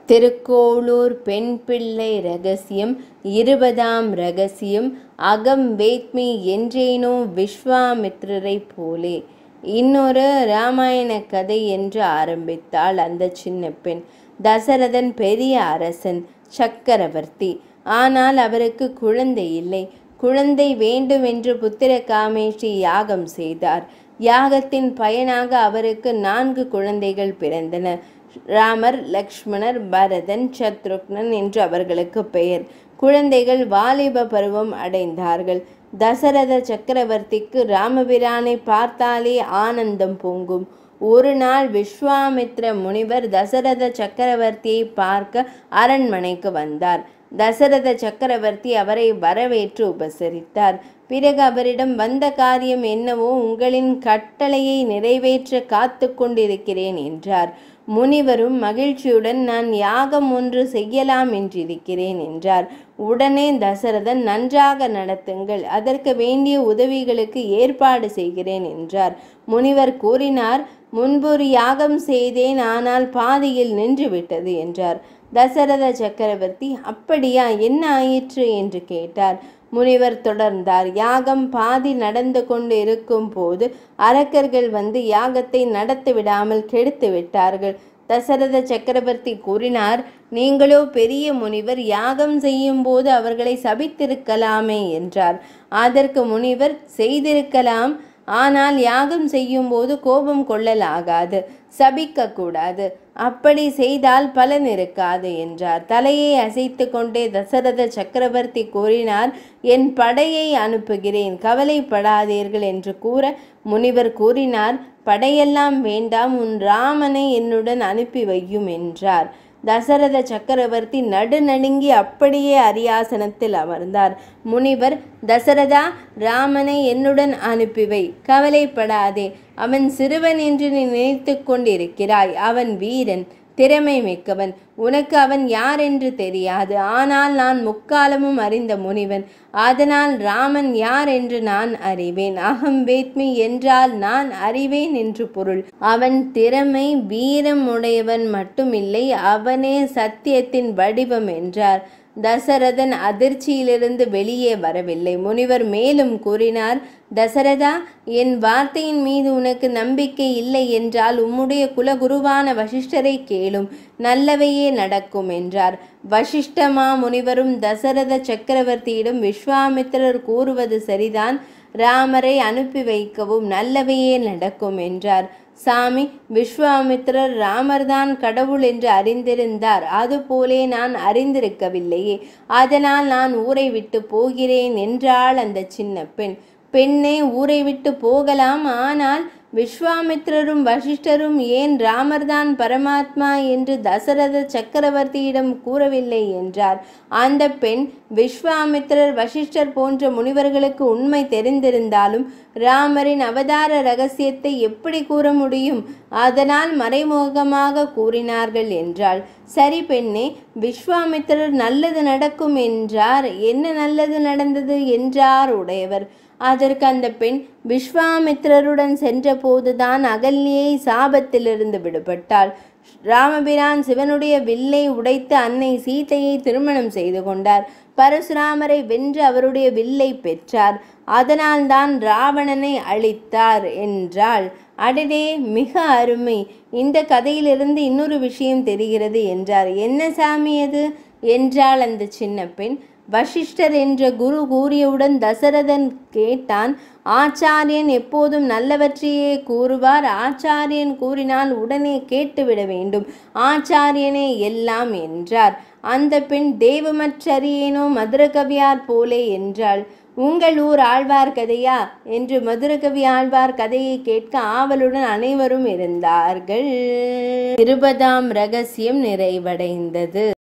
திருக்கோளூர் பெண் பிள்ளை ரகசியம் இருபதாம் ரகசியம் அகம் வேத்மி என்றேனோ விஸ்வாமித்திரரைப் போலே இன்னொரு இராமாயண கதை என்று ஆரம்பித்தாள் அந்த சின்ன பெண் தசரதன் பெரிய அரசன் சக்கரவர்த்தி ஆனால் அவருக்கு குழந்தை இல்லை குழந்தை வேண்டுமென்று புத்திர காமேஷி யாகம் செய்தார் யாகத்தின் பயனாக அவருக்கு நான்கு குழந்தைகள் பிறந்தன ராமர் லக்ஷ்மணர் பரதன் சத்ருக்னன் என்று அவர்களுக்கு பெயர் குழந்தைகள் வாலிப பருவம் அடைந்தார்கள் தசரத சக்கரவர்த்திக்கு ராமபிரானை பார்த்தாலே ஆனந்தம் பொங்கும் ஒரு நாள் விஸ்வாமித்ர முனிவர் தசரத சக்கரவர்த்தியை பார்க்க அரண்மனைக்கு வந்தார் தசரத சக்கரவர்த்தி அவரை வரவேற்று உபசரித்தார் பிறகு அவரிடம் வந்த காரியம் என்னவோ உங்களின் கட்டளையை நிறைவேற்ற காத்து கொண்டிருக்கிறேன் என்றார் முனிவரும் மகிழ்ச்சியுடன் நான் யாகம் ஒன்று செய்யலாம் என்றிருக்கிறேன் என்றார் உடனே தசரதன் நன்றாக நடத்துங்கள் அதற்கு வேண்டிய உதவிகளுக்கு ஏற்பாடு செய்கிறேன் என்றார் முனிவர் கூறினார் முன்பொரு யாகம் செய்தேன் ஆனால் பாதியில் நின்று விட்டது என்றார் தசரத சக்கரவர்த்தி அப்படியா என்ன ஆயிற்று என்று கேட்டார் முனிவர் தொடர்ந்தார் யாகம் பாதி நடந்து கொண்டு இருக்கும் போது அரக்கர்கள் வந்து யாகத்தை நடத்தி விடாமல் கெடுத்து விட்டார்கள் தசரத சக்கரவர்த்தி கூறினார் நீங்களோ பெரிய முனிவர் யாகம் செய்யும் போது அவர்களை சபித்திருக்கலாமே என்றார் அதற்கு முனிவர் செய்திருக்கலாம் ஆனால் யாகம் செய்யும் போது கோபம் கொள்ளலாகாது சபிக்க கூடாது அப்படி செய்தால் பலன் இருக்காது என்றார் தலையை அசைத்து கொண்டே தசரத சக்கரவர்த்தி கூறினார் என் படையை அனுப்புகிறேன் கவலைப்படாதீர்கள் என்று கூற முனிவர் கூறினார் படையெல்லாம் வேண்டாம் உன் ராமனை என்னுடன் அனுப்பி வையும் என்றார் தசரத சக்கரவர்த்தி நடுநடுங்கி அப்படியே அரியாசனத்தில் அமர்ந்தார் முனிவர் தசரதா ராமனை என்னுடன் அனுப்பிவை கவலைப்படாதே அவன் சிறுவன் என்று நீ நினைத்து கொண்டிருக்கிறாய் அவன் வீரன் திறமை மிக்கவன் உனக்கு அவன் யார் என்று தெரியாது ஆனால் நான் முக்காலமும் அறிந்த முனிவன் அதனால் ராமன் யார் என்று நான் அறிவேன் அகம் வேத்மி என்றால் நான் அறிவேன் என்று பொருள் அவன் திறமை வீரம் உடையவன் மட்டுமில்லை அவனே சத்தியத்தின் வடிவம் என்றார் தசரதன் அதிர்ச்சியிலிருந்து வெளியே வரவில்லை முனிவர் மேலும் கூறினார் தசரதா என் வார்த்தையின் மீது உனக்கு நம்பிக்கை இல்லை என்றால் உம்முடைய குலகுருவான வசிஷ்டரை கேளும் நல்லவையே நடக்கும் என்றார் வசிஷ்டமா முனிவரும் தசரத சக்கரவர்த்தியிடம் விஸ்வாமித்திரர் கூறுவது சரிதான் ராமரை அனுப்பி வைக்கவும் நல்லவையே நடக்கும் என்றார் சாமி விஸ்வாமித்திரர் ராமர்தான் கடவுள் என்று அறிந்திருந்தார் அதுபோலே நான் அறிந்திருக்கவில்லையே அதனால் நான் ஊரை விட்டு போகிறேன் என்றாள் அந்த சின்ன பெண் பெண்ணே ஊரை விட்டு போகலாம் ஆனால் விஸ்வாமித்திரரும் வசிஷ்டரும் ஏன் ராமர்தான் பரமாத்மா என்று தசரத சக்கரவர்த்தியிடம் கூறவில்லை என்றார் அந்த பெண் விஸ்வாமித்திரர் வசிஷ்டர் போன்ற முனிவர்களுக்கு உண்மை தெரிந்திருந்தாலும் ராமரின் அவதார ரகசியத்தை எப்படி கூற முடியும் அதனால் மறைமுகமாக கூறினார்கள் என்றாள் சரி பெண்ணே விஸ்வாமித்திரர் நல்லது நடக்கும் என்றார் என்ன நல்லது நடந்தது என்றார் உடையவர் அதற்கு அந்த பெண் விஸ்வாமித்திரருடன் சென்றபோதுதான் அகல்யை சாபத்திலிருந்து விடுபட்டாள் ராமபிரான் சிவனுடைய வில்லை உடைத்து அன்னை சீதையை திருமணம் செய்து கொண்டார் பரசுராமரை வென்று அவருடைய வில்லை பெற்றார் அதனால்தான் ராவணனை அழித்தார் என்றாள் அடடே மிக அருமை இந்த கதையிலிருந்து இன்னொரு விஷயம் தெரிகிறது என்றார் என்ன சாமி அது என்றாள் அந்த சின்ன பெண் வசிஷ்டர் என்ற குரு கூறியவுடன் தசரதன் கேட்டான் ஆச்சாரியன் எப்போதும் நல்லவற்றையே கூறுவார் ஆச்சாரியன் கூறினால் உடனே கேட்டுவிட வேண்டும் ஆச்சாரியனே எல்லாம் என்றார் அந்த பெண் தெய்வமற்றறியேனோ மதுரகவியார் போலே என்றாள் உங்கள் ஊர் ஆழ்வார் கதையா என்று மதுரகவி ஆழ்வார் கதையை கேட்க ஆவலுடன் அனைவரும் இருந்தார்கள் இருபதாம் ரகசியம் நிறைவடைந்தது